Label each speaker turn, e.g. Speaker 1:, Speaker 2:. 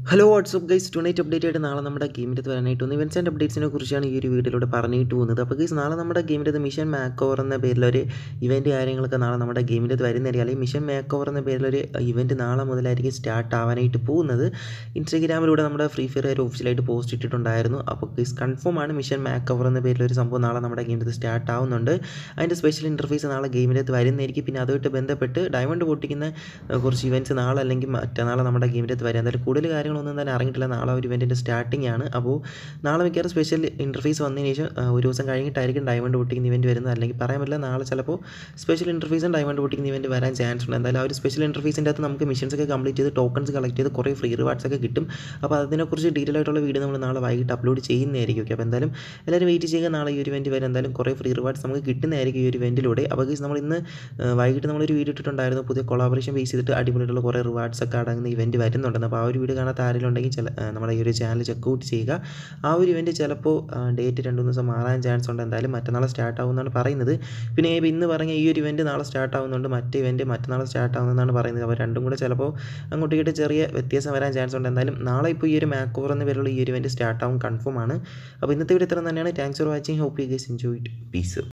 Speaker 1: hello what's up guys tonight update ആയിട്ട് നാളെ നമ്മുടെ ഗെയിമിൻ്റെ വരാനായിട്ട് ഒന്ന് ഇവൻസ് ആൻഡ് അപ്ഡേറ്റ്സിനെ കുറിച്ചാണ് ഈ ഒരു വീഡിയോയിലൂടെ പറഞ്ഞിട്ട് പോകുന്നത് അപ്പോൾ ഗൈസ് നാളെ നമ്മുടെ ഗെയിമിൻ്റെ മിഷൻ മാക്ക് ഓവർ എന്ന പേരിലൊരു ഇവൻറ്റ് കാര്യങ്ങളൊക്കെ നാളെ നമ്മുടെ ഗെയിമിൻ്റെ വരുന്നതായിരിക്കും അല്ലെങ്കിൽ മിഷൻ മാക്ക് ഓവർ എന്ന പേരിലൊരു ഇവൻറ്റ് നാളെ മുതലായിരിക്കും സ്റ്റാർട്ട് ആവാനായിട്ട് പോകുന്നത് ഇൻസ്റ്റഗ്രാമിലൂടെ നമ്മുടെ ഫ്രീ ഫയർ ഒരു ഒഫീഷ്യലായിട്ട് പോസ്റ്റ് ഇട്ടിട്ടുണ്ടായിരുന്നു അപ്പോൾ ഗൈസ് കൺഫേം ആണ് മിഷൻ മാക്ക് ഓവർ എന്ന പേരിലൊരു സംഭവം നാളെ നമ്മുടെ ഗെയിമിൻ്റെ സ്റ്റാർട്ട് ആവുന്നുണ്ട് അതിൻ്റെ സ്പെഷ്യൽ ഇൻ്റർഫേസ് നാളെ ഗെയിമിൻ്റെ വരുന്നതായിരിക്കും പിന്നെ അതുമായിട്ട് ബന്ധപ്പെട്ട് ഡയമണ്ട് പൊട്ടിക്കുന്ന ഏഹ്, കുറച്ച് ഇവൻറ്റ്സ് നാളെ അല്ലെങ്കിൽ മറ്റന്നാളെ നമ്മുടെ ഗെയിമിൻ്റെ വരും എന്തായാലും കൂടുതൽ കാര്യങ്ങളൊന്നും തന്നെ അറിഞ്ഞിട്ടില്ല നാളെ ഒരു ഇവൻറ്റിൻ്റെ സ്റ്റാർട്ടിംഗ് ആണ് അപ്പോൾ നാളെ മിക്കവാറും സ്പെഷ്യൽ ഇൻ്റർഫേസ് വന്നതിന് ശേഷം ആ, ഒരു ദിവസം കഴിഞ്ഞിട്ടായിരിക്കും ഡയമണ്ട് പൊട്ടിക്കുന്ന ഇവൻറ്റ് വരുന്നത് അല്ലെങ്കിൽ പറയാൻ പറ്റില്ല നാളെ ചിലപ്പോൾ സ്പെഷ്യൽ ഇൻ്റർഫേസും ഡയമണ്ട് പൊട്ടിക്കുന്ന ഇവൻറ്റ് വരാൻ ചാൻസ് ഉണ്ട് എന്തായാലും ആ ഒരു സ്പെഷ്യൽ ഇൻ്റർഫേസിൻ്റെ അകത്ത് നമുക്ക് മിഷൻസ് ഒക്കെ കംപ്ലീറ്റ് ചെയ്ത് ടോക്കൺസ് കളക്ട് ചെയ്ത് കുറേ ഫ്രീ റിവാർഡ്സ് ഒക്കെ കിട്ടും അപ്പോൾ അതിനെക്കുറിച്ച് ഡീറ്റെയിൽ ആയിട്ടുള്ള വീഡിയോ നമ്മൾ നാളെ വൈകിട്ട് അപ്ലോഡ് ചെയ്യുന്നതായിരിക്കും ഓക്കെ അപ്പോൾ എന്തായാലും എല്ലാവരും വെയിറ്റ് ചെയ്യുക നാളെ ഈ ഒരു ഇവൻറ്റ് വരെ എന്തായാലും കുറേ ഫ്രീ റിവാർഡ്സ് നമുക്ക് കിട്ടുന്നതായിരിക്കും ഈ ഒരു ഇവൻറ്റിലൂടെ അപ്പോൾ guys നമ്മൾ ഇന്ന് ആ, വൈകിട്ട് നമ്മളൊരു വീഡിയോ ഇട്ടിട്ടുണ്ടായിരുന്നു പുതിയ കൊളാബറേഷൻ ബേസ് ചെയ്തിട്ട് അടിപൊളിയായിട്ടുള്ള കുറേ റിവാർഡ്സ് ഒക്കെ അടങ്ങുന്ന ഇവൻറ്റ് വരുന്നുണ്ടെന്ന് അപ്പോൾ ആ ഒരു വീഡിയോ കാണാത്ത ആരെങ്കിലും ഉണ്ടെങ്കിൽ ചില ആ, നമ്മുടെ ഈ ഒരു ചാനൽ ചെക്കൗട്ട് ചെയ്യുക ആ ഒരു ഇവൻറ്റ് ചിലപ്പോൾ ഡേറ്റ് രണ്ട് മൂന്ന് ദിവസം മാറാൻ ചാൻസ് ഉണ്ട് എന്തായാലും മറ്റന്നാൾ സ്റ്റാർട്ട് ആവുമെന്നാണ് പറയുന്നത് പിന്നെ ഇപ്പോൾ ഇന്ന് പറഞ്ഞ ഈ ഒരു ഇവൻറ്റ് നാളെ സ്റ്റാർട്ട് ആവുന്നുണ്ട് മറ്റേ ഇവൻറ്റ് മറ്റന്നാൾ സ്റ്റാർട്ട് ആവുന്നതെന്നാണ് പറയുന്നത് അപ്പോൾ രണ്ടും കൂടെ ചിലപ്പോൾ അങ്ങോട്ട് ഇങ്ങോട്ട് ചെറിയ വ്യത്യാസം വരാൻ ചാൻസ് ഉണ്ട് എന്തായാലും നാളെ ഇപ്പോൾ ഈ ഒരു മാക്കോർ എന്ന പേരുള്ള ഈ ഒരു ഇവൻറ്റ് സ്റ്റാർട്ട് ആവും കൺഫേം ആണ് അപ്പോൾ ഇന്നത്തെ വീഡിയോ ഇത്ര തന്നെയാണ് thanks for watching hope you guys enjoy it piece